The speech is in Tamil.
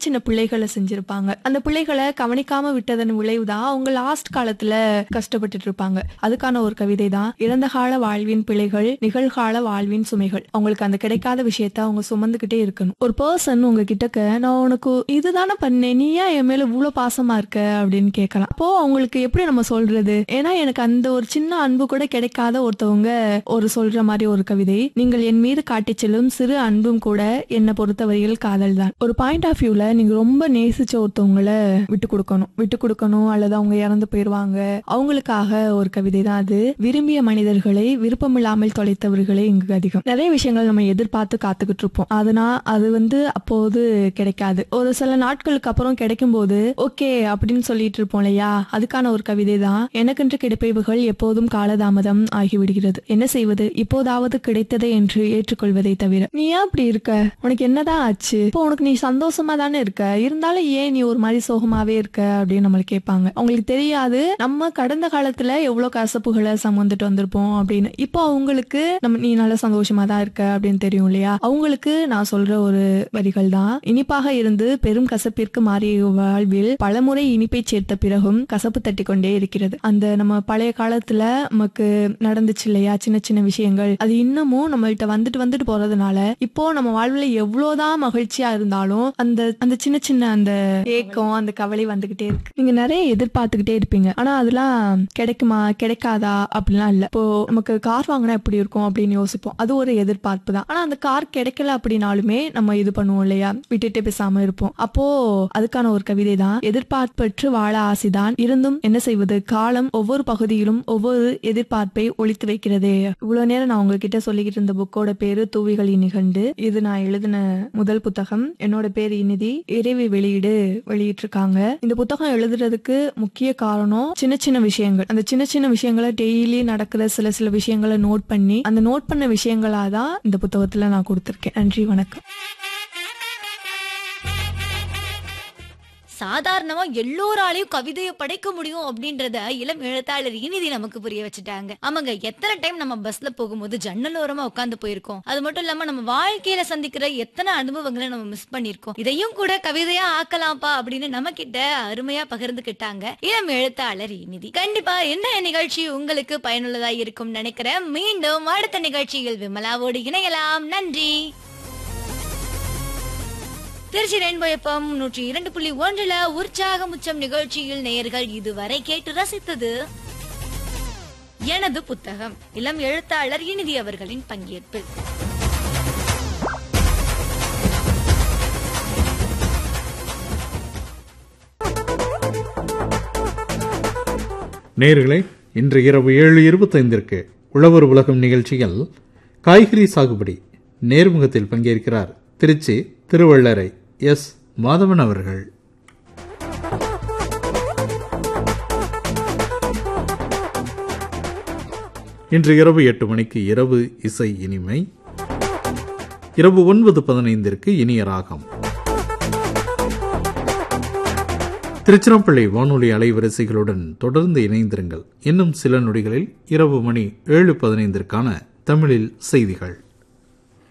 சின்ன பிள்ளைகளை செஞ்சிருப்பாங்க அந்த பிள்ளைகளை கவனிக்காம விட்டதன் விளைவுதான் அவங்க லாஸ்ட் காலத்துல கஷ்டப்பட்டுட்டு இருப்பாங்க அதுக்கான ஒரு கவிதை தான் இறந்த கால வாழ்வின் பிழைகள் நிகழ்கால வாழ்வின் சுமைகள் அவங்களுக்கு அந்த கிடைக்காத விஷயத்த அவங்க சுமந்துகிட்டே இருக்கணும் ஒரு பர்சன் உங்க கிட்டக்க நான் உனக்கு இதுதானே பண்ணேன் நீ ஏன் என் மேல இவ்வளவு பாசமா இருக்க அப்படின்னு கேட்கலாம் அப்போ அவங்களுக்கு எப்படி நம்ம சொல்றது ஏன்னா எனக்கு அந்த ஒரு சின்ன அன்பு கூட கிடைக்காத ஒருத்தவங்க ஒரு சொல்ற மாதிரி ஒரு கவிதை நீங்கள் என் மீது காட்டிச் செல்லும் சிறு அன்பும் கூட என்னை பொறுத்தவரையில் காதல் தான் ஒரு பாயிண்ட் ஆஃப் வியூல நீங்க ரொம்ப நேசிச்ச ஒருத்தவங்கள விட்டு கொடுக்கணும் விட்டு கொடுக்கணும் அல்லது அவங்க இறந்து போயிருவாங்க அவங்களுக்காக ஒரு கவிதை தான் அது விரும்பிய மனிதர்களை விருப்பமில்லாமல் தொலைத்தவர்களே இங்கு அதிகம் நிறைய விஷயங்கள் நம்ம எதிர்பார்த்து காத்துக்கிட்டு இருப்போம் அதனா அது வந்து அப்போது கிடைக்காது ஒரு சில நாட்களுக்கு அப்புறம் கிடைக்கும் போது ஓகே அப்படின்னு சொல்லிட்டு இருப்போம் இல்லையா அதுக்கான ஒரு கவிதை தான் எனக்கென்று கிடைப்பவைகள் எப்போதும் காலதாமதம் ஆகிவிடுகிறது என்ன செய்வது இப்போதாவது கிடைத்ததே என்று ஏற்றுக்கொள்வதை தவிர நீ ஏன் அப்படி இருக்க உனக்கு என்னதான் ஆச்சு இப்போ உனக்கு நீ சந்தோஷமா தானே இருக்க இருந்தாலும் ஏன் நீ ஒரு மாதிரி சோகமாவே இருக்க அப்படின்னு நம்மள கேட்பாங்க அவங்களுக்கு தெரியாது நம்ம கடந்த காலத்துல எவ்வளவு கசப்புகளை சுமந்துட்டு வந்திருப்போம் அப்படின்னு இப்போ அவங்களுக்கு நம்ம நீ நல்ல சந்தோஷமா தான் இருக்க அப்படின்னு தெரியும் இல்லையா அவங்களுக்கு நான் சொல்ற ஒரு வரிகள் தான் இனிப்பாக இருந்து பெரும் கசப்பிற்கு மாறிய வாழ்வில் பலமுறை இனிப்பை சேர்த்த பிறகும் கசப்பு தட்டி கொண்டே இருக்கிறது அந்த நம்ம பழைய காலத்துல நமக்கு நடந்துச்சு இல்லையா சின்ன சின்ன விஷயங்கள் அது இன்னமும் நம்மள்ட்ட வந்துட்டு வந்துட்டு போறதுனால இப்போ நம்ம வாழ்வுல எவ்வளவுதான் மகிழ்ச்சியா இருந்தாலும் அந்த அந்த சின்ன சின்ன அந்த ஏக்கம் அந்த கவலை வந்துகிட்டே இருக்கு நீங்க நிறைய எதிர்பார்த்துக்கிட்டே இருப்பீங்க ஆனா அதெல்லாம் கிடைக்குமா கிடைக்காதா அப்படிலாம் இல்ல இப்போ நமக்கு கார் வாங்கினா எப்படி இருக்கும் அப்படின்னு யோசிப்போம் அது ஒரு எதிர்பார்ப்பு தான் ஆனா அந்த கார் கிடைக்கல அப்படின்னாலுமே நம்ம இது பண்ணுவோம் இல்லையா விட்டுட்டே பேசாம இருப்போம் அப்போ அதுக்கான ஒரு கவிதை தான் எதிர்பார்ப்பற்று வாழ ஆசைதான் இருந்தும் என்ன செய்வது காலம் ஒவ்வொரு பகுதியிலும் ஒவ்வொரு எதிர்பார்ப்பை ஒழித்து வைக்கிறதே இவ்வளவு நேரம் நான் உங்ககிட்ட சொல்லிக்கிட்டு இருந்த புக்கோட பேரு தூவிகளின் நிகண்டு இது நான் எழுதின முதல் புத்தகம் என்னோட பேர் இனிதி இறைவி வெளியீடு வெளியிட்டிருக்காங்க இந்த புத்தகம் எழுதுறதுக்கு முக்கிய காரணம் சின்ன சின்ன விஷயங்கள் அந்த சின்ன சின்ன விஷயங்களை டெய்லி நடக்கிற சில சில விஷயங்களை நோட் பண்ணி அந்த நோட் பண்ண விஷயங்களா தான் இந்த புத்தகத்துல நான் கொடுத்திருக்கேன் நன்றி வணக்கம் சாதாரணமா எல்லோராலையும் கவிதையை படைக்க முடியும் அப்படின்றத இளம் எழுத்தாளர் இனிதி நமக்கு புரிய வச்சுட்டாங்க ஆமாங்க எத்தனை டைம் நம்ம பஸ்ல போகும்போது ஜன்னல் ஓரமா உட்காந்து போயிருக்கோம் அது மட்டும் இல்லாம நம்ம வாழ்க்கையில சந்திக்கிற எத்தனை அனுபவங்களை நம்ம மிஸ் பண்ணிருக்கோம் இதையும் கூட கவிதையா ஆக்கலாம்ப்பா அப்படின்னு நம்ம கிட்ட அருமையா பகிர்ந்துகிட்டாங்க இளம் எழுத்தாளர் இனிதி கண்டிப்பா இந்த நிகழ்ச்சி உங்களுக்கு பயனுள்ளதா இருக்கும் நினைக்கிறேன் மீண்டும் அடுத்த நிகழ்ச்சியில் விமலாவோடு இணையலாம் நன்றி திருச்சி ரெயின்போ எஃப்எம் நூற்றி இரண்டு புள்ளி ஒன்றுல உற்சாகம் உச்சம் நிகழ்ச்சியில் நேயர்கள் இதுவரை கேட்டு ரசித்தது எனது புத்தகம் இளம் எழுத்தாளர் இனிதி அவர்களின் பங்கேற்பில் நேர்களே இன்று இரவு ஏழு இருபத்தைந்திற்கு உழவர் உலகம் நிகழ்ச்சியில் காய்கறி சாகுபடி நேர்முகத்தில் பங்கேற்கிறார் திருச்சி திருவள்ளரை எஸ் மாதவன் அவர்கள் இன்று இரவு எட்டு மணிக்கு இரவு இசை இனிமை இரவு ஒன்பது பதினைந்திற்கு இனிய ராகம் திருச்சிராப்பள்ளி வானொலி அலைவரிசைகளுடன் தொடர்ந்து இணைந்திருங்கள் இன்னும் சில நொடிகளில் இரவு மணி ஏழு பதினைந்திற்கான தமிழில் செய்திகள்